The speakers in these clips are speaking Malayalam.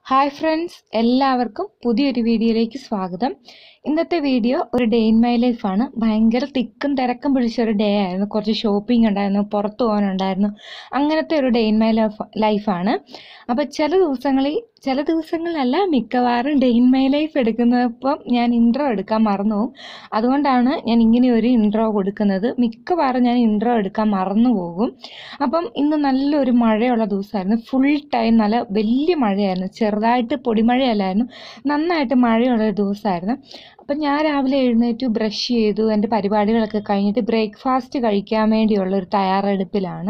ഹായ് ഫ്രണ്ട്സ് എല്ലാവർക്കും പുതിയൊരു വീഡിയോയിലേക്ക് സ്വാഗതം ഇന്നത്തെ വീഡിയോ ഒരു ഡേ ഇൻ മൈ ലൈഫാണ് ഭയങ്കര തിക്കും തിരക്കും പിടിച്ച ഒരു ഡേ ആയിരുന്നു കുറച്ച് ഷോപ്പിംഗ് ഉണ്ടായിരുന്നു പുറത്തു പോകാനുണ്ടായിരുന്നു അങ്ങനത്തെ ഒരു ഡേ ഇൻ മൈ ലൈഫ് ലൈഫാണ് അപ്പോൾ ചില ദിവസങ്ങളിൽ ചില ദിവസങ്ങളിലല്ല മിക്കവാറും ഡേ ഇൻ മൈ ലൈഫ് എടുക്കുന്നപ്പം ഞാൻ ഇൻട്രോ എടുക്കാൻ മറന്നു പോകും അതുകൊണ്ടാണ് ഞാൻ ഇങ്ങനെ ഒരു ഇൻട്രോ കൊടുക്കുന്നത് മിക്കവാറും ഞാൻ ഇൻട്രോ എടുക്കാൻ മറന്നു പോകും അപ്പം ഇന്ന് നല്ലൊരു മഴയുള്ള ദിവസമായിരുന്നു ഫുൾ ടൈം നല്ല വലിയ മഴയായിരുന്നു ചെറുതായിട്ട് പൊടിമഴയല്ലായിരുന്നു നന്നായിട്ട് മഴയുള്ള ഒരു ദിവസമായിരുന്നു അപ്പം ഞാൻ രാവിലെ എഴുന്നേറ്റു ബ്രഷ് ചെയ്തു എൻ്റെ പരിപാടികളൊക്കെ കഴിഞ്ഞിട്ട് ബ്രേക്ക്ഫാസ്റ്റ് കഴിക്കാൻ വേണ്ടിയുള്ള ഒരു തയ്യാറെടുപ്പിലാണ്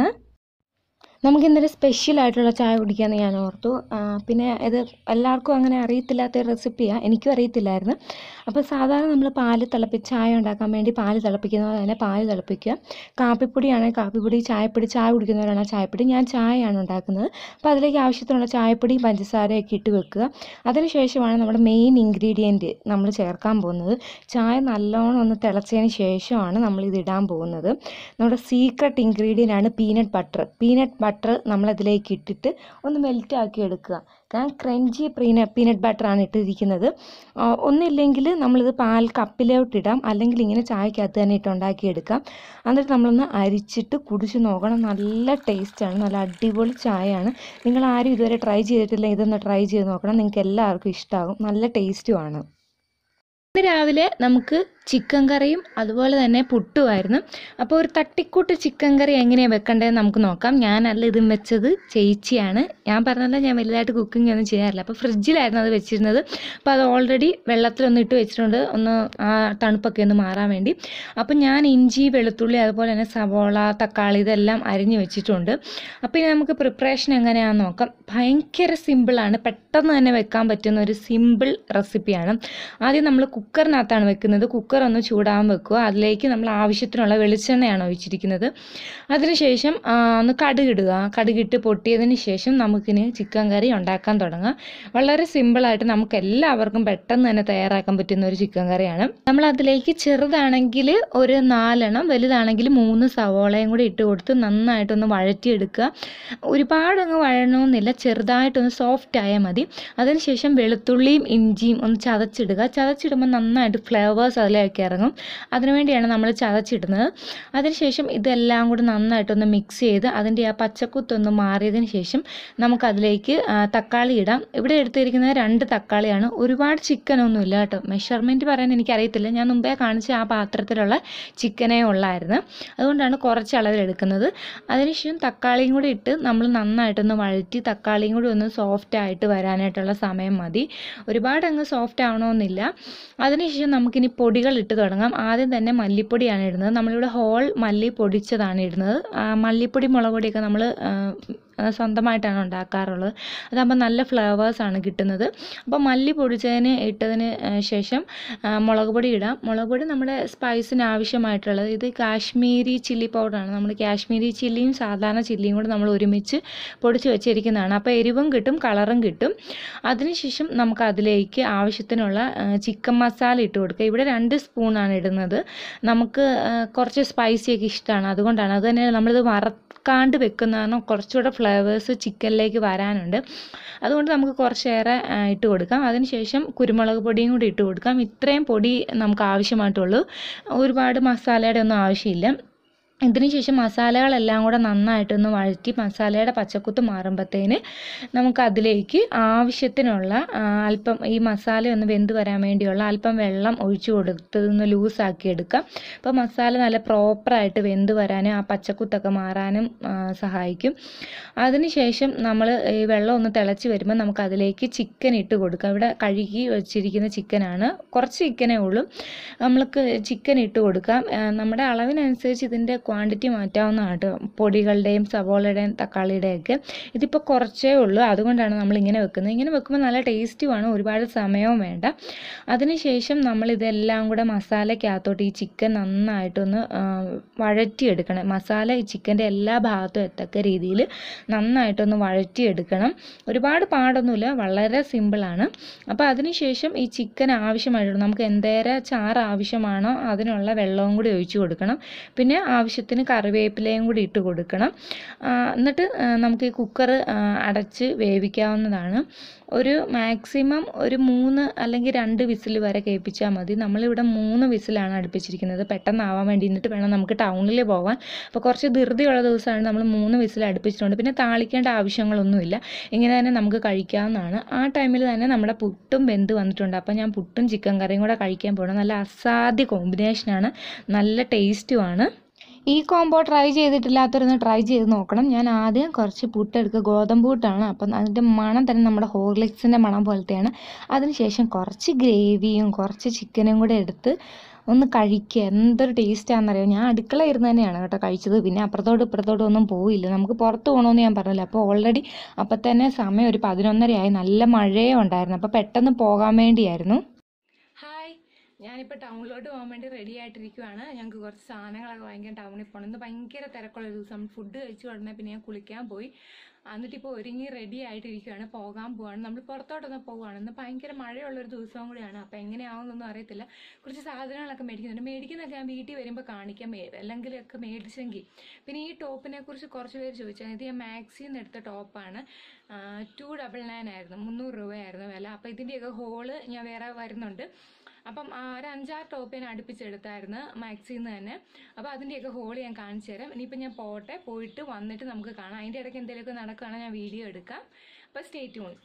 നമുക്ക് ഇന്നലെ സ്പെഷ്യൽ ആയിട്ടുള്ള ചായ കുടിക്കാമെന്ന് ഞാൻ ഓർത്തു ആ, പിന്നെ ഇത് എല്ലാവർക്കും അങ്ങനെ അറിയത്തില്ലാത്ത ഒരു റെസിപ്പിയാണ് എനിക്കും അറിയത്തില്ലായിരുന്നു അപ്പോൾ സാധാരണ നമ്മൾ പാല് തിളപ്പി ചായ ഉണ്ടാക്കാൻ വേണ്ടി പാല് തിളപ്പിക്കുന്നത് പോലെ തന്നെ പാല് തിളപ്പിക്കുക കാപ്പിപ്പൊടിയാണെങ്കിൽ കാപ്പിപ്പൊടി ചായപ്പൊടി ചായ കുടിക്കുന്നവരാണ് ചായപ്പൊടി ഞാൻ ചായയാണ് ഉണ്ടാക്കുന്നത് അപ്പോൾ അതിലേക്ക് ആവശ്യത്തിനുള്ള ചായപ്പൊടി പഞ്ചസാരയൊക്കെ ഇട്ട് വെക്കുക അതിനുശേഷമാണ് നമ്മുടെ മെയിൻ ഇൻഗ്രീഡിയൻറ്റ് നമ്മൾ ചേർക്കാൻ പോകുന്നത് ചായ നല്ലോണം ഒന്ന് തിളച്ചതിന് ശേഷമാണ് നമ്മൾ ഇത് ഇടാൻ പോകുന്നത് നമ്മുടെ സീക്രട്ട് ഇൻഗ്രീഡിയൻ്റ് ആണ് പീനട്ട് ബട്ടർ പീനട്ട് ബട്ടർ നമ്മളതിലേക്ക് ഇട്ടിട്ട് ഒന്ന് മെൽറ്റ് ആക്കി എടുക്കുക ഞാൻ ക്രഞ്ചി പീന പീനട്ട് ബട്ടറാണ് ഇട്ടിരിക്കുന്നത് ആ, ഒന്നില്ലെങ്കിൽ നമ്മളിത് പാൽ കപ്പിലോട്ടിടാം അല്ലെങ്കിൽ ഇങ്ങനെ ചായക്കകത്ത് തന്നെ ഇട്ട് ഉണ്ടാക്കിയെടുക്കാം എന്നിട്ട് നമ്മളൊന്ന് അരിച്ചിട്ട് കുടിച്ച് നോക്കണം നല്ല ടേസ്റ്റാണ് നല്ല അടിപൊളി ചായയാണ് നിങ്ങൾ ആരും ഇതുവരെ ട്രൈ ചെയ്തിട്ടില്ല ഇതൊന്ന് ട്രൈ ചെയ്ത് നോക്കണം നിങ്ങൾക്ക് എല്ലാവർക്കും ഇഷ്ടമാകും നല്ല ടേസ്റ്റുമാണ് ഇന്ന് രാവിലെ നമുക്ക് ചിക്കൻ കറിയും അതുപോലെ തന്നെ പുട്ടുമായിരുന്നു അപ്പോൾ ഒരു തട്ടിക്കൂട്ട് ചിക്കൻ കറി എങ്ങനെയാണ് വെക്കേണ്ടതെന്ന് നമുക്ക് നോക്കാം ഞാനല്ല ഇതും വെച്ചത് ചേച്ചിയാണ് ഞാൻ പറഞ്ഞല്ലോ ഞാൻ വലുതായിട്ട് കുക്കിംഗ് ഒന്നും ചെയ്യാറില്ല അപ്പോൾ ഫ്രിഡ്ജിലായിരുന്നു അത് വെച്ചിരുന്നത് അപ്പോൾ അത് ഓൾറെഡി വെള്ളത്തിലൊന്ന് ഇട്ട് വെച്ചിട്ടുണ്ട് ഒന്ന് ആ തണുപ്പൊക്കെ ഒന്ന് മാറാൻ വേണ്ടി അപ്പോൾ ഞാൻ ഇഞ്ചി വെളുത്തുള്ളി അതുപോലെ തന്നെ സവോള തക്കാളി ഇതെല്ലാം അരിഞ്ഞ് വെച്ചിട്ടുണ്ട് അപ്പോൾ ഇനി നമുക്ക് പ്രിപ്പറേഷൻ എങ്ങനെയാണെന്ന് നോക്കാം ഭയങ്കര സിമ്പിളാണ് പെട്ടെന്ന് തന്നെ വെക്കാൻ പറ്റുന്ന ഒരു സിമ്പിൾ റെസിപ്പിയാണ് ആദ്യം നമ്മൾ കുക്കറിനകത്താണ് വെക്കുന്നത് കുക്കർ ഒന്ന് ചൂടാൻ വെക്കുക അതിലേക്ക് നമ്മൾ ആവശ്യത്തിനുള്ള വെളിച്ചെണ്ണയാണ് ഒഴിച്ചിരിക്കുന്നത് അതിനുശേഷം ആ, ഒന്ന് കടുകിടുക കടുകിട്ട് പൊട്ടിയതിന് ശേഷം നമുക്കിനി ചിക്കൻ കറി ഉണ്ടാക്കാൻ തുടങ്ങാം വളരെ സിമ്പിളായിട്ട് നമുക്ക് എല്ലാവർക്കും പെട്ടെന്ന് തന്നെ തയ്യാറാക്കാൻ പറ്റുന്ന ഒരു ചിക്കൻ കറിയാണ് നമ്മൾ അതിലേക്ക് ചെറുതാണെങ്കിൽ ഒരു നാലെണ്ണം വലുതാണെങ്കിൽ മൂന്ന് സവോളയും കൂടി ഇട്ട് കൊടുത്ത് നന്നായിട്ടൊന്ന് വഴറ്റിയെടുക്കുക ഒരുപാട് അങ്ങ് വഴണമെന്നില്ല ചെറുതായിട്ടൊന്ന് സോഫ്റ്റ് ആയാൽ മതി അതിനുശേഷം വെളുത്തുള്ളിയും ഇഞ്ചിയും ഒന്ന് ചതച്ചിടുക ചതച്ചിടുമ്പോൾ നന്നായിട്ട് ഫ്ലേവേഴ്സ് അതിലേക്ക് ഇറങ്ങും അതിനുവേണ്ടിയാണ് നമ്മൾ ചതച്ചിടുന്നത് അതിനുശേഷം ഇതെല്ലാം കൂടി നന്നായിട്ടൊന്ന് മിക്സ് ചെയ്ത് അതിൻ്റെ ആ പച്ചക്കുത്തൊന്ന് മാറിയതിന് ശേഷം നമുക്കതിലേക്ക് ആ, തക്കാളി ഇടാം ഇവിടെ എടുത്തിരിക്കുന്നത് രണ്ട് തക്കാളിയാണ് ഒരുപാട് ചിക്കനൊന്നും ഇല്ല കേട്ടോ മെഷർമെൻറ്റ് പറയാൻ എനിക്കറിയത്തില്ല ഞാൻ മുമ്പേ കാണിച്ച ആ പാത്രത്തിലുള്ള ചിക്കനേ ഉള്ളായിരുന്നു അതുകൊണ്ടാണ് കുറച്ച് അളവിൽ എടുക്കുന്നത് അതിനുശേഷം തക്കാളിയും കൂടി ഇട്ട് നമ്മൾ നന്നായിട്ടൊന്ന് വഴറ്റി തക്കാളിയും കൂടി ഒന്ന് സോഫ്റ്റ് ആയിട്ട് വരാനായിട്ടുള്ള സമയം മതി ഒരുപാട് അങ്ങ് സോഫ്റ്റ് ആവണമെന്നില്ല അതിനുശേഷം നമുക്കിനി പൊടികൾ ഇട്ട് തുടങ്ങാം ആദ്യം തന്നെ മല്ലിപ്പൊടിയാണ് ഇടുന്നത് നമ്മളിവിടെ ഹോൾ മല്ലി പൊടിച്ചതാണ് ഇടുന്നത് ആ, മല്ലിപ്പൊടി മുളക് പൊടിയൊക്കെ നമ്മൾ സ്വന്തമായിട്ടാണ് ഉണ്ടാക്കാറുള്ളത് അതാകുമ്പോൾ നല്ല ഫ്ലേവേഴ്സാണ് കിട്ടുന്നത് അപ്പോൾ മല്ലി പൊടിച്ചതിന് ഇട്ടതിന് ആ, ശേഷം ആ, മുളക് പൊടി ഇടാം മുളക് പൊടി നമ്മുടെ സ്പൈസിന് ആവശ്യമായിട്ടുള്ളത് ഇത് കാശ്മീരി ചില്ലി പൗഡറാണ് നമ്മൾ കാശ്മീരി ചില്ലിയും സാധാരണ ചില്ലിയും കൂടെ നമ്മൾ ഒരുമിച്ച് പൊടിച്ച് വെച്ചിരിക്കുന്നതാണ് അപ്പോൾ എരിവും കിട്ടും കളറും കിട്ടും അതിനുശേഷം നമുക്ക് അതിലേക്ക് ആവശ്യത്തിനുള്ള ആ, ചിക്കൻ മസാല ഇട്ട് കൊടുക്കുക ഇവിടെ രണ്ട് സ്പൂണാണ് ഇടുന്നത് നമുക്ക് ആ, കുറച്ച് സ്പൈസിയൊക്കെ ഇഷ്ടമാണ് അതുകൊണ്ടാണ് അത് തന്നെ നമ്മളിത് വറക്കാണ്ട് വെക്കുന്നതാണ് കുറച്ചുകൂടെ ഫ്ലേവേഴ്സ് ചിക്കനിലേക്ക് വരാനുണ്ട് അതുകൊണ്ട് നമുക്ക് കുറച്ചേറെ ആ, ഇട്ട് കൊടുക്കാം അതിനുശേഷം കുരുമുളക് പൊടിയും കൂടി ഇട്ട് കൊടുക്കാം ഇത്രയും പൊടി നമുക്ക് ആവശ്യമായിട്ടുള്ളൂ ഒരുപാട് മസാലയുടെ ഒന്നും ആവശ്യമില്ല ഇതിന് ശേഷം മസാലകളെല്ലാം കൂടെ നന്നായിട്ടൊന്ന് വഴറ്റി മസാലയുടെ പച്ചക്കുത്ത് മാറുമ്പോഴത്തേന് നമുക്ക് അതിലേക്ക് ആവശ്യത്തിനുള്ള ആ, അല്പം ഈ മസാല ഒന്ന് വെന്ത് വരാൻ വേണ്ടിയുള്ള അല്പം വെള്ളം ഒഴിച്ചു കൊടുത്ത് ഒന്ന് ലൂസാക്കി എടുക്കാം അപ്പോൾ മസാല നല്ല പ്രോപ്പറായിട്ട് വെന്ത് വരാനും ആ പച്ചക്കുത്തൊക്കെ മാറാനും ആ, സഹായിക്കും അതിനുശേഷം നമ്മൾ ഈ വെള്ളം ഒന്ന് തിളച്ച് വരുമ്പോൾ നമുക്ക് അതിലേക്ക് ചിക്കൻ ഇട്ട് കൊടുക്കാം ഇവിടെ കഴുകി വെച്ചിരിക്കുന്ന ചിക്കനാണ് കുറച്ച് ചിക്കനേ ഉള്ളൂ നമ്മൾക്ക് ചിക്കൻ ഇട്ട് കൊടുക്കാം ആ, നമ്മുടെ അളവിനനുസരിച്ച് ഇതിൻ്റെ ക്വാണ്ടിറ്റി മാറ്റാവുന്നതാണ് കേട്ടോ പൊടികളുടെയും സവോളയുടെയും തക്കാളിയുടെയും ഒക്കെ ഇതിപ്പോൾ കുറച്ചേ ഉള്ളൂ അതുകൊണ്ടാണ് നമ്മൾ ഇങ്ങനെ വെക്കുന്നത് ഇങ്ങനെ വെക്കുമ്പോൾ നല്ല ടേസ്റ്റുമാണ് ഒരുപാട് സമയവും വേണ്ട അതിനുശേഷം നമ്മൾ ഇതെല്ലാം കൂടെ മസാലയ്ക്കകത്തോട്ട് ഈ ചിക്കൻ നന്നായിട്ടൊന്ന് ആ, വഴറ്റിയെടുക്കണം മസാല ഈ ചിക്കൻ്റെ എല്ലാ ഭാഗത്തും എത്തക്ക രീതിയിൽ നന്നായിട്ടൊന്ന് വഴറ്റിയെടുക്കണം ഒരുപാട് പാടൊന്നുമില്ല വളരെ സിമ്പിളാണ് അപ്പോൾ അതിനുശേഷം ഈ ചിക്കൻ ആവശ്യമായിട്ടുള്ള നമുക്ക് എന്തേരം ചാറ് ആവശ്യമാണോ അതിനുള്ള വെള്ളവും കൂടി ഒഴിച്ചു കൊടുക്കണം പിന്നെ ആവശ്യം ആവശ്യത്തിന് കറിവേപ്പിലയും കൂടി ഇട്ട് കൊടുക്കണം ആ, എന്നിട്ട് ആ, നമുക്ക് ഈ കുക്കർ അടച്ച് വേവിക്കാവുന്നതാണ് ഒരു മാക്സിമം ഒരു മൂന്ന് അല്ലെങ്കിൽ രണ്ട് വിസിൽ വരെ കേൾപ്പിച്ചാൽ മതി നമ്മളിവിടെ മൂന്ന് വിസിലാണ് അടുപ്പിച്ചിരിക്കുന്നത് പെട്ടെന്നാവാൻ വേണ്ടി എന്നിട്ട് വേണം നമുക്ക് ടൗണിൽ പോകാൻ അപ്പോൾ കുറച്ച് ധൃതിയുള്ള ദിവസമാണ് നമ്മൾ മൂന്ന് വിസിൽ അടുപ്പിച്ചിട്ടുണ്ട് പിന്നെ താളിക്കേണ്ട ആവശ്യങ്ങളൊന്നുമില്ല ഇങ്ങനെ തന്നെ നമുക്ക് കഴിക്കാവുന്നതാണ് ആ ടൈമിൽ തന്നെ നമ്മുടെ പുട്ടും വെന്ത് വന്നിട്ടുണ്ട് അപ്പോൾ ഞാൻ പുട്ടും ചിക്കൻ കറിയും കൂടെ കഴിക്കാൻ പോകണം നല്ല അസാധ്യ കോമ്പിനേഷനാണ് നല്ല ടേസ്റ്റുമാണ് ഈ കോംബോ ട്രൈ ചെയ്തിട്ടില്ലാത്തവരൊന്ന് ട്രൈ ചെയ്ത് നോക്കണം ഞാൻ ആദ്യം കുറച്ച് പുട്ടെടുക്കുക ഗോതമ്പ് പുട്ടാണ് അപ്പം അതിൻ്റെ മണം തന്നെ നമ്മുടെ ഹോർലിക്സിൻ്റെ മണം പോലത്തെയാണ് അതിനുശേഷം കുറച്ച് ഗ്രേവിയും കുറച്ച് ചിക്കനും കൂടെ എടുത്ത് ഒന്ന് കഴിക്കുക എന്തൊരു ടേസ്റ്റാണെന്നറിയോ ഞാൻ അടുക്കള ഇരുന്ന് തന്നെയാണ് കേട്ടോ കഴിച്ചത് പിന്നെ അപ്പുറത്തോട്ട് ഇപ്പുറത്തോട്ടും ഒന്നും പോയില്ല നമുക്ക് പുറത്ത് പോകണമെന്ന് ഞാൻ പറഞ്ഞില്ല അപ്പോൾ ഓൾറെഡി അപ്പം തന്നെ സമയം ഒരു പതിനൊന്നരയായി നല്ല മഴയും ഉണ്ടായിരുന്നു അപ്പോൾ പെട്ടെന്ന് പോകാൻ വേണ്ടിയായിരുന്നു ഹായ് ഞാനിപ്പോൾ ടൗണിലോട്ട് പോകാൻ വേണ്ടി റെഡി ആയിട്ടിരിക്കുവാണ് ഞങ്ങൾക്ക് കുറച്ച് സാധനങ്ങളൊക്കെ വാങ്ങിക്കാൻ ടൗണിൽ പോകണം ഇന്ന് ഭയങ്കര തിരക്കുള്ള ഒരു ദിവസം ഫുഡ് കഴിച്ചു ഉടനെ പിന്നെ ഞാൻ കുളിക്കാൻ പോയി എന്നിട്ട് ഇപ്പോൾ ഒരുങ്ങി റെഡി ആയിട്ടിരിക്കുവാണ് പോകാൻ പോവാണ് നമ്മൾ പുറത്തോട്ടൊന്ന് പോവുകയാണ് ഇന്ന് ഭയങ്കര മഴയുള്ള ഒരു ദിവസവും കൂടിയാണ് അപ്പോൾ എങ്ങനെയാവുമെന്നൊന്നും അറിയത്തില്ല കുറച്ച് സാധനങ്ങളൊക്കെ മേടിക്കുന്നുണ്ട് മേടിക്കുന്നതൊക്കെ ഞാൻ വീട്ടിൽ വരുമ്പോൾ കാണിക്കാം മേ അല്ലെങ്കിലൊക്കെ മേടിച്ചെങ്കിൽ പിന്നെ ഈ ടോപ്പിനെ കുറിച്ച് കുറച്ച് പേര് ചോദിച്ചാൽ ഇത് ഞാൻ മാക്സിയിൽ നിന്ന് എടുത്ത ടോപ്പാണ് ടു ഡബിൾ നയൻ ആയിരുന്നു മുന്നൂറ് രൂപയായിരുന്നു വില അപ്പോൾ ഇതിൻ്റെയൊക്കെ ഹോള് ഞാൻ വേറെ വരുന്നുണ്ട് അപ്പം ആ ഒരു അഞ്ചാറ് ടോപ്പ് ഞാൻ അടുപ്പിച്ചെടുത്തായിരുന്നു മാക്സിൽ നിന്ന് തന്നെ അപ്പോൾ അതിൻ്റെയൊക്കെ ഹോള് ഞാൻ കാണിച്ചു തരാം ഇനിയിപ്പോൾ ഞാൻ പോട്ടെ പോയിട്ട് വന്നിട്ട് നമുക്ക് കാണാം അതിൻ്റെ ഇടയ്ക്ക് എന്തെങ്കിലുമൊക്കെ നടക്കുകയാണെങ്കിൽ ഞാൻ വീഡിയോ എടുക്കാം അപ്പോൾ സ്റ്റേറ്റ് മൂൺ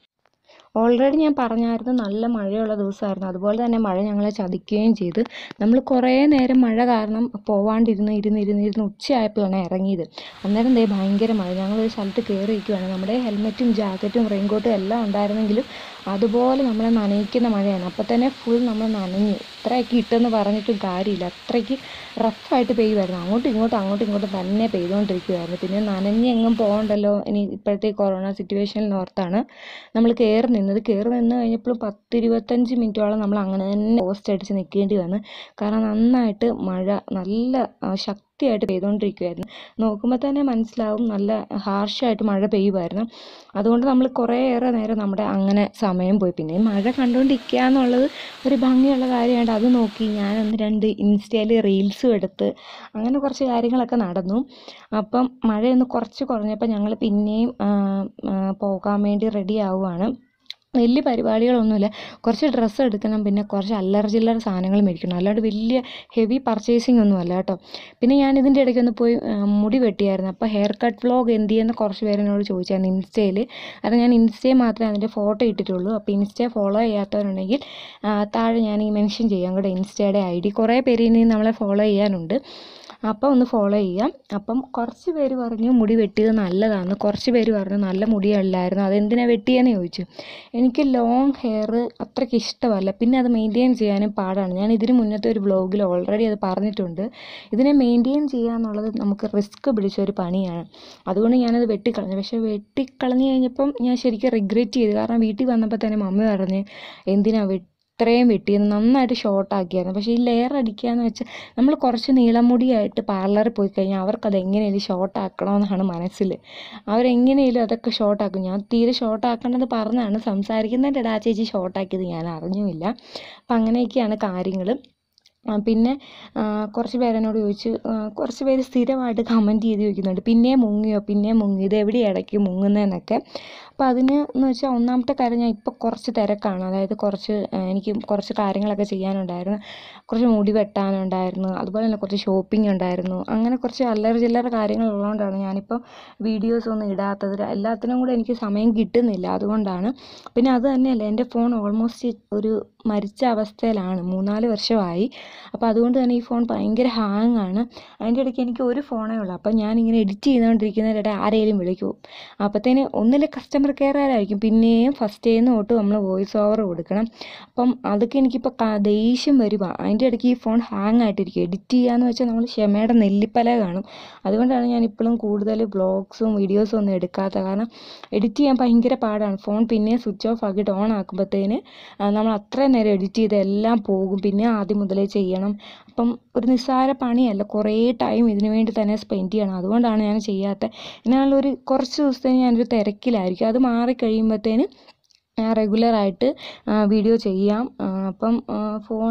ഓൾറെഡി ഞാൻ പറഞ്ഞായിരുന്നു നല്ല മഴയുള്ള ദിവസമായിരുന്നു അതുപോലെ തന്നെ മഴ ഞങ്ങളെ ചതിക്കുകയും ചെയ്ത് നമ്മൾ കുറേ നേരം മഴ കാരണം പോവാണ്ടിരുന്ന് ഇരുന്ന് ഇരുന്ന് ഇരുന്ന് ഉച്ചയായപ്പോഴാണ് ഇറങ്ങിയത് അന്നേരം ദേ ഭയങ്കര മഴ ഞങ്ങളൊരു സ്ഥലത്ത് കയറിയിരിക്കുവാണ് നമ്മുടെ ഹെൽമെറ്റും ജാക്കറ്റും റെയിൻകോട്ടും എല്ലാം ഉണ്ടായിരുന്നെങ്കിലും അതുപോലെ നമ്മളെ നനയിക്കുന്ന മഴയാണ് അപ്പോൾ തന്നെ ഫുൾ നമ്മൾ നനഞ്ഞു ഇത്രയൊക്കെ ഇട്ടെന്ന് പറഞ്ഞിട്ടും കാര്യമില്ല അത്രയ്ക്ക് റഫായിട്ട് പെയ്യുമായിരുന്നു അങ്ങോട്ടും ഇങ്ങോട്ടും അങ്ങോട്ടും ഇങ്ങോട്ടും തന്നെ പെയ്തുകൊണ്ടിരിക്കുമായിരുന്നു പിന്നെ നനഞ്ഞ് എങ്ങും പോകണ്ടല്ലോ ഇനി ഇപ്പോഴത്തെ കൊറോണ സിറ്റുവേഷനിൽ ഓർത്താണ് നമ്മൾ കയറി നിന്നത് കയറി നിന്ന് കഴിഞ്ഞപ്പോൾ പത്ത് ഇരുപത്തഞ്ച് മിനിറ്റോളം നമ്മൾ അങ്ങനെ തന്നെ പോസ്റ്റ് അടിച്ച് നിൽക്കേണ്ടി വന്നു കാരണം നന്നായിട്ട് മഴ നല്ല ആ, ശക്തിയായിട്ട് പെയ്തുകൊണ്ടിരിക്കുമായിരുന്നു നോക്കുമ്പോൾ തന്നെ മനസ്സിലാവും നല്ല ഹാർഷായിട്ട് മഴ പെയ്യുമായിരുന്നു അതുകൊണ്ട് നമ്മൾ കുറേയേറെ നേരം നമ്മുടെ അങ്ങനെ സമയം പോയി പിന്നെ ഈ മഴ കണ്ടുകൊണ്ടിരിക്കുക എന്നുള്ളത് ഒരു ഭംഗിയുള്ള കാര്യമായിട്ട് അത് നോക്കി ഞാനൊന്ന് രണ്ട് ഇൻസ്റ്റയിൽ റീൽസും എടുത്ത് അങ്ങനെ കുറച്ച് കാര്യങ്ങളൊക്കെ നടന്നു അപ്പം മഴയൊന്ന് കുറച്ച് കുറഞ്ഞപ്പോൾ ഞങ്ങൾ പിന്നെയും ആ, ആ, പോകാൻ വേണ്ടി റെഡി ആവുകയാണ് വലിയ പരിപാടികളൊന്നുമില്ല കുറച്ച് ഡ്രസ്സ് എടുക്കണം പിന്നെ കുറച്ച് അല്ലറ ചില്ലറ സാധനങ്ങൾ മേടിക്കണം അല്ലാണ്ട് വലിയ ഹെവി പർച്ചേസിങ് ഒന്നും അല്ല കേട്ടോ പിന്നെ ഞാൻ ഇതിൻ്റെ ഇടയ്ക്ക് ഒന്ന് പോയി ആ, മുടി വെട്ടിയായിരുന്നു അപ്പോൾ ഹെയർ കട്ട് വ്ലോഗ് എന്ത് ചെയ്യുന്ന കുറച്ച് പേര് എന്നോട് ചോദിച്ചായിരുന്നു ഇൻസ്റ്റയിൽ അത് ഞാൻ ഇൻസ്റ്റയിൽ മാത്രമേ അതിൻ്റെ ഫോട്ടോ ഇട്ടിട്ടുള്ളൂ അപ്പോൾ ഇൻസ്റ്റ ഫോളോ ചെയ്യാത്തവരുണ്ടെങ്കിൽ ആ, താഴെ ഞാൻ ഈ മെൻഷൻ ചെയ്യാം കേട്ടോ ഇൻസ്റ്റയുടെ ഐ ഡി കുറേ പേര് ഇനി നമ്മളെ ഫോളോ ചെയ്യാനുണ്ട് അപ്പോൾ ഒന്ന് ഫോളോ ചെയ്യാം അപ്പം കുറച്ച് പേര് പറഞ്ഞു മുടി വെട്ടിയത് നല്ലതാണ് കുറച്ച് പേര് പറഞ്ഞു നല്ല മുടിയല്ലായിരുന്നു അതെന്തിനാണ് വെട്ടിയെന്ന് ചോദിച്ചു എനിക്ക് ലോങ് ഹെയർ അത്രയ്ക്ക് ഇഷ്ടമല്ല പിന്നെ അത് മെയിൻറ്റെയിൻ ചെയ്യാനും പാടാണ് ഞാൻ ഇതിന് മുന്നത്തെ ഒരു വ്ലോഗിൽ ഓൾറെഡി അത് പറഞ്ഞിട്ടുണ്ട് ഇതിനെ മെയിൻറ്റെയിൻ ചെയ്യുക എന്നുള്ളത് നമുക്ക് റിസ്ക് പിടിച്ച ഒരു പണിയാണ് അതുകൊണ്ട് ഞാനത് വെട്ടിക്കളഞ്ഞു പക്ഷേ വെട്ടിക്കളഞ്ഞു കഴിഞ്ഞപ്പം ഞാൻ ശരിക്കും റിഗ്രറ്റ് ചെയ്തു കാരണം വീട്ടിൽ വന്നപ്പോൾ തന്നെ മമ്മി പറഞ്ഞ് എന്തിനാ വെട്ടി ഇത്രയും വെട്ടിയത് നന്നായിട്ട് ഷോർട്ട് ആക്കിയായിരുന്നു പക്ഷേ ഈ ലെയർ അടിക്കുക എന്ന് വെച്ചാൽ നമ്മൾ കുറച്ച് നീളമുടിയായിട്ട് പാർലറിൽ പോയി കഴിഞ്ഞാൽ അവർക്കത് എങ്ങനെയും ഷോർട്ട് ആക്കണമെന്നാണ് മനസ്സിൽ അവരെങ്ങനെയും അതൊക്കെ ഷോർട്ട് ആക്കും ഞാൻ തീരെ ഷോർട്ട് ആക്കണമെന്ന് പറഞ്ഞാണ് സംസാരിക്കുന്നതിൻ്റെ ഇടയിൽ ആ ചേച്ചി ഷോർട്ട് ആക്കിയത് ഞാൻ അറിഞ്ഞുമില്ല അപ്പം അങ്ങനെയൊക്കെയാണ് കാര്യങ്ങൾ ആ, പിന്നെ ആ, കുറച്ച് പേര് എന്നോട് ചോദിച്ചു ആ, കുറച്ച് പേര് സ്ഥിരമായിട്ട് കമൻറ്റ് ചെയ്ത് ചോദിക്കുന്നുണ്ട് പിന്നെയും മുങ്ങിയോ പിന്നെയും മുങ്ങി ഇത് എവിടെ ഇടയ്ക്ക് മുങ്ങുന്നതെന്നൊക്കെ അപ്പോൾ അതിന് എന്ന് വെച്ചാൽ ഒന്നാമത്തെ കാര്യം ഞാൻ ഇപ്പോൾ കുറച്ച് തിരക്കാണ് അതായത് കുറച്ച് ആ, എനിക്ക് കുറച്ച് കാര്യങ്ങളൊക്കെ ചെയ്യാനുണ്ടായിരുന്നു കുറച്ച് മുടി വെട്ടാനുണ്ടായിരുന്നു അതുപോലെ തന്നെ കുറച്ച് ഷോപ്പിംഗ് ഉണ്ടായിരുന്നു അങ്ങനെ കുറച്ച് അല്ലറ ചില്ലറ കാര്യങ്ങൾ ഉള്ളതുകൊണ്ടാണ് ഞാനിപ്പോൾ വീഡിയോസ് ഒന്നും ഇടാത്തത് എല്ലാത്തിനും കൂടെ എനിക്ക് സമയം കിട്ടുന്നില്ല അതുകൊണ്ടാണ് പിന്നെ അത് തന്നെയല്ല എൻ്റെ ഫോൺ ഓൾമോസ്റ്റ് ഒരു മരിച്ച അവസ്ഥയിലാണ് മൂന്നാല് വർഷമായി അപ്പോൾ അതുകൊണ്ട് തന്നെ ഈ ഫോൺ ഭയങ്കര ഹാങ് ആണ് അതിൻ്റെ ഇടയ്ക്ക് എനിക്ക് ഒരു ഫോണേ ഉള്ളൂ അപ്പം ഞാനിങ്ങനെ എഡിറ്റ് ചെയ്തുകൊണ്ടിരിക്കുന്നതിനിടെ ആരെങ്കിലും വിളിക്കും അപ്പോഴത്തേന് ഒന്നിൽ കസ്റ്റമർ കെയറുകാരായിരിക്കും പിന്നെയും ഫസ്റ്റ് നിന്ന് തൊട്ട് നമ്മൾ വോയിസ് ഓവർ കൊടുക്കണം അപ്പം അതൊക്കെ എനിക്കിപ്പോൾ ക- ദേഷ്യം വരുക അതിൻ്റെ ഇടയ്ക്ക് ഈ ഫോൺ ഹാങ് ആയിട്ടിരിക്കും എഡിറ്റ് ചെയ്യാന്ന് വെച്ചാൽ നമ്മൾ ക്ഷമയുടെ നെല്ലിപ്പല കാണും അതുകൊണ്ടാണ് ഞാൻ ഇപ്പോഴും കൂടുതൽ വ്ളോഗ്സും വീഡിയോസും ഒന്നും എടുക്കാത്ത കാരണം എഡിറ്റ് ചെയ്യാൻ ഭയങ്കര പാടാണ് ഫോൺ പിന്നെ സ്വിച്ച് ഓഫ് ആക്കിയിട്ട് ഓൺ ആക്കുമ്പോഴത്തേന് നമ്മൾ അത്രയും നേരം എഡിറ്റ് ചെയ്ത് എല്ലാം പോകും പിന്നെ ആദ്യം മുതലേ ചെയ്യണം അപ്പം ഒരു നിസ്സാര പണിയല്ല കുറേ ടൈം ഇതിനു വേണ്ടി തന്നെ സ്പെൻഡ് ചെയ്യണം അതുകൊണ്ടാണ് ഞാൻ ചെയ്യാത്തത് എന്നാലൊരു കുറച്ച് ദിവസത്തേന് ഞാനൊരു തിരക്കിലായിരിക്കും അത് മാറിക്കഴിയുമ്പോഴത്തേന് ഞാൻ റെഗുലറായിട്ട് വീഡിയോ ചെയ്യാം ആ, അപ്പം ആ, ഫോൺ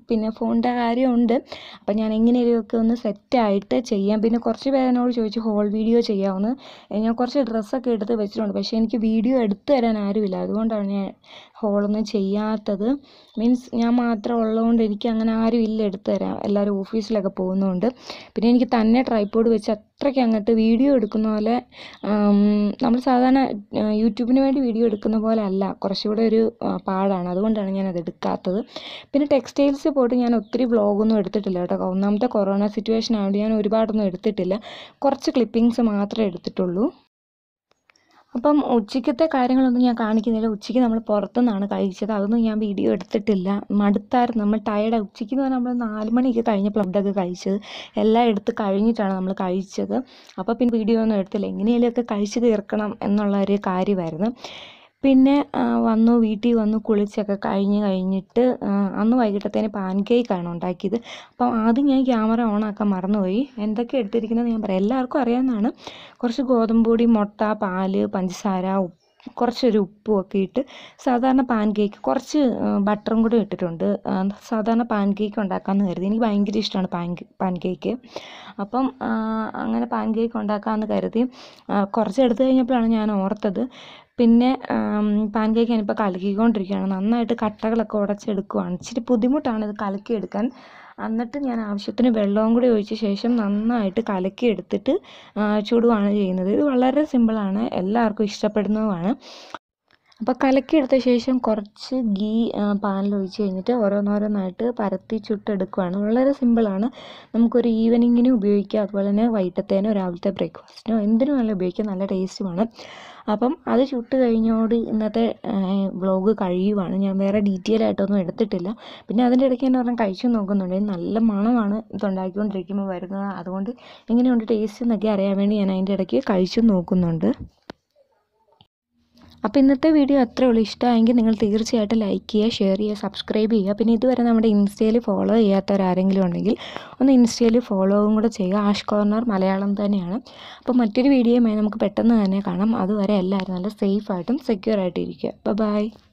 പിന്നെ ഫോണിൻ്റെ കാര്യമുണ്ട് അപ്പം ഞാൻ എങ്ങനെയൊക്കെ ഒന്ന് സെറ്റായിട്ട് ചെയ്യാം പിന്നെ കുറച്ച് പേരെന്നോട് ചോദിച്ചു ഹോൾ വീഡിയോ ചെയ്യാമെന്ന് ഞാൻ കുറച്ച് ഡ്രസ്സൊക്കെ എടുത്ത് വെച്ചിട്ടുണ്ട് പക്ഷേ എനിക്ക് വീഡിയോ എടുത്തു തരാൻ ആരുമില്ല അതുകൊണ്ടാണ് ഞാൻ ഹോളൊന്നും ചെയ്യാത്തത് മീൻസ് ഞാൻ മാത്രം ഉള്ളതുകൊണ്ട് എനിക്ക് അങ്ങനെ ആരും ഇല്ല എടുത്തു തരാൻ എല്ലാവരും ഓഫീസിലൊക്കെ പോകുന്നതുകൊണ്ട് പിന്നെ എനിക്ക് തന്നെ ട്രൈപ്പോഡ് വെച്ച് അത്രയ്ക്ക് അങ്ങോട്ട് വീഡിയോ എടുക്കുന്ന പോലെ നമ്മൾ സാധാരണ യൂട്യൂബിന് വേണ്ടി വീഡിയോ എടുക്കുന്ന പോലെ അല്ല കുറച്ചുകൂടെ ഒരു ആ, പാടാണ് അതുകൊണ്ടാണ് ഞാൻ അത് എടുക്കാത്തത് പിന്നെ ടെക്സ്റ്റൈൽസ് പോയിട്ട് ഞാൻ ഒത്തിരി വ്ളോഗൊന്നും എടുത്തിട്ടില്ല കേട്ടോ ഒന്നാമത്തെ കൊറോണ സിറ്റുവേഷൻ ആയതുകൊണ്ട് ഞാൻ ഒരുപാടൊന്നും എടുത്തിട്ടില്ല കുറച്ച് ക്ലിപ്പിങ്സ് മാത്രമേ എടുത്തിട്ടുള്ളൂ അപ്പം ഉച്ചയ്ക്കത്തെ കാര്യങ്ങളൊന്നും ഞാൻ കാണിക്കുന്നില്ല ഉച്ചയ്ക്ക് നമ്മൾ പുറത്തുനിന്നാണ് കഴിച്ചത് അതൊന്നും ഞാൻ വീഡിയോ എടുത്തിട്ടില്ല മടുത്തായിരുന്നു നമ്മൾ ടയർഡ് ഉച്ചയ്ക്ക് എന്ന് പറഞ്ഞാൽ നമ്മൾ നാല് മണിയൊക്കെ കഴിഞ്ഞപ്പോൾ ഫുഡൊക്കെ കഴിച്ചത് എല്ലാം എടുത്ത് കഴിഞ്ഞിട്ടാണ് നമ്മൾ കഴിച്ചത് അപ്പോൾ പിന്നെ വീഡിയോ ഒന്നും എടുത്തില്ല എങ്ങനെയെങ്കിലുമൊക്കെ കഴിച്ച് തീർക്കണം എന്നുള്ള ഒരു കാര്യമായിരുന്നു പിന്നെ ആ, വന്നു വീട്ടിൽ വന്നു കുളിച്ചൊക്കെ കഴിഞ്ഞ് കഴിഞ്ഞിട്ട് ആ, അന്ന് വൈകിട്ടത്തേന് പാൻ കേക്കാണ് ഉണ്ടാക്കിയത് അപ്പം ആദ്യം ഞാൻ ക്യാമറ ഓൺ ആക്കാൻ മറന്നുപോയി എന്തൊക്കെ എടുത്തിരിക്കുന്നത് ഞാൻ പറയാം എല്ലാവർക്കും അറിയാവുന്നതാണ് കുറച്ച് ഗോതമ്പ് പൊടി മുട്ട പാല് പഞ്ചസാര ഉപ്പ് കുറച്ചൊരു ഉപ്പും ഒക്കെ ഇട്ട് സാധാരണ പാൻ കേക്ക് കുറച്ച് ബട്ടറും കൂടി ഇട്ടിട്ടുണ്ട് ആ, സാധാരണ പാൻ കേക്ക് ഉണ്ടാക്കാമെന്ന് കരുതി എനിക്ക് ഭയങ്കര ഇഷ്ടമാണ് പാൻ പാൻ കേക്ക് അപ്പം ആ, അങ്ങനെ പാൻ കേക്ക് ഉണ്ടാക്കാമെന്ന് കരുതി ആ, കുറച്ച് എടുത്തു കഴിഞ്ഞപ്പോഴാണ് ഞാൻ ഓർത്തത് പിന്നെ പാൻ കേക്ക് ഞാനിപ്പോൾ കലക്കിക്കൊണ്ടിരിക്കുകയാണ് നന്നായിട്ട് കട്ടകളൊക്കെ ഉടച്ചെടുക്കുവാണ് ഇച്ചിരി ബുദ്ധിമുട്ടാണ് ഇത് കലക്കിയെടുക്കാൻ എന്നിട്ട് ഞാൻ ആവശ്യത്തിന് വെള്ളവും കൂടി ഒഴിച്ച ശേഷം നന്നായിട്ട് കലക്കി എടുത്തിട്ട് ആ, ചുടുവാണ് ചെയ്യുന്നത് ഇത് വളരെ സിമ്പിളാണ് എല്ലാവർക്കും ഇഷ്ടപ്പെടുന്നതുമാണ് അപ്പോൾ കലക്കിയെടുത്ത ശേഷം കുറച്ച് ഗീ പാനിൽ ഒഴിച്ച് കഴിഞ്ഞിട്ട് ഓരോന്നോരോന്നായിട്ട് പരത്തി ചുട്ടെടുക്കുകയാണ് വളരെ സിമ്പിളാണ് നമുക്കൊരു ഈവനിങ്ങിനും ഉപയോഗിക്കാം അതുപോലെ തന്നെ വൈകിട്ടത്തേനോ രാവിലത്തെ ബ്രേക്ക്ഫാസ്റ്റിനോ എന്തിനും നല്ല ഉപയോഗിക്കാം നല്ല ടേസ്റ്റുമാണ് അപ്പം അത് ചുട്ട് കഴിഞ്ഞോട് ഇന്നത്തെ വ്ളോഗ് കഴിയുവാണ് ഞാൻ വേറെ ഡീറ്റെയിൽ ആയിട്ടൊന്നും എടുത്തിട്ടില്ല പിന്നെ അതിൻ്റെ ഇടയ്ക്ക് തന്നെ പറഞ്ഞാൽ കഴിച്ചു നോക്കുന്നുണ്ട് നല്ല മണമാണ് ഇതുണ്ടാക്കിക്കൊണ്ടിരിക്കുമ്പോൾ വരുന്നത് അതുകൊണ്ട് എങ്ങനെയുണ്ട് ടേസ്റ്റ് എന്നൊക്കെ അറിയാൻ വേണ്ടി ഞാൻ അതിൻ്റെ ഇടയ്ക്ക് കഴിച്ചു നോക്കുന്നുണ്ട് അപ്പോൾ ഇന്നത്തെ വീഡിയോ അത്രേ ഉള്ളൂ ഇഷ്ടമായെങ്കിൽ നിങ്ങൾ തീർച്ചയായിട്ടും ലൈക്ക് ചെയ്യുക ഷെയർ ചെയ്യുക സബ്സ്ക്രൈബ് ചെയ്യുക പിന്നെ ഇതുവരെ നമ്മുടെ ഇൻസ്റ്റയിൽ ഫോളോ ചെയ്യാത്തവരാരെങ്കിലും ഉണ്ടെങ്കിൽ ഒന്ന് ഇൻസ്റ്റയിൽ ഫോളോവും കൂടെ ചെയ്യുക ആഷ് കോർണർ മലയാളം തന്നെയാണ് അപ്പോൾ മറ്റൊരു വീഡിയോയുമായി നമുക്ക് പെട്ടെന്ന് തന്നെ കാണാം അതുവരെ എല്ലാവരും നല്ല സേഫായിട്ടും സെക്യൂർ ആയിട്ടും ഇരിക്കുക ബൈ